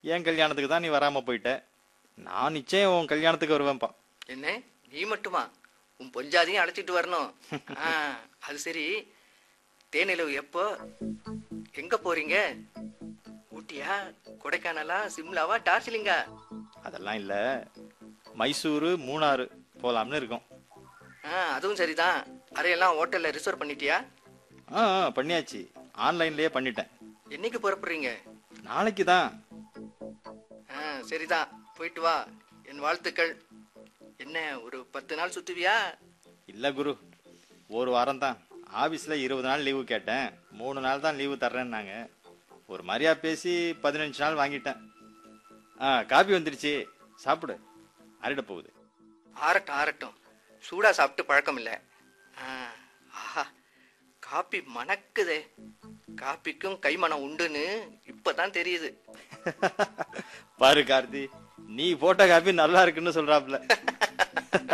என் கல்யாணத்துக்கு தான் நீ வராம போயிட்ட நான் நிச்சயம் உன் கல்யாணத்துக்கு வருவேன்ப்பா என்ன நீ மட்டுமா உன் பொஞ்சாதையும் அழைச்சிட்டு வரணும் ஆ, அது சரி தேனிலவு எப்போ எங்க போறீங்க ஊட்டியா கொடைக்கானலா சிம்லாவா டார்ஜிலிங்கா அதெல்லாம் இல்ல மைசூரு மூணாறு போலாம்னு இருக்கோம் ஆ அதுவும் சரிதான் அறையெல்லாம் ஹோட்டல்ல ரிசர்வ் பண்ணிட்டியா ஆ ஆ, பண்ணியாச்சு ஆன்லைன்லயே பண்ணிட்டேன் என்னைக்கு புறப்படுறீங்க நாளைக்கு தான் ஆ சரிதான் போயிட்டு வா என் வாழ்த்துக்கள் என்ன ஒரு பத்து நாள் சுத்துவியா இல்ல குரு ஒரு வாரம் தான் ஆபீஸ்ல இருபது நாள் லீவு கேட்டேன் மூணு நாள் தான் லீவு தர்றேன்னாங்க ஒரு மாதிரியா பேசி பதினஞ்சு நாள் வாங்கிட்டேன் ஆ காபி வந்துடுச்சு சாப்பிடு அரிட போகுது ஆறட்டும் ஆறட்டும் சூடா சாப்பிட்டு பழக்கம் இல்லை ஆஹா காப்பி மணக்குதே காப்பிக்கும் கைமணம் உண்டுன்னு இப்பதான் தெரியுது பாரு கார்த்தி நீ போட்ட காபி நல்லா இருக்குன்னு சொல்றாப்ல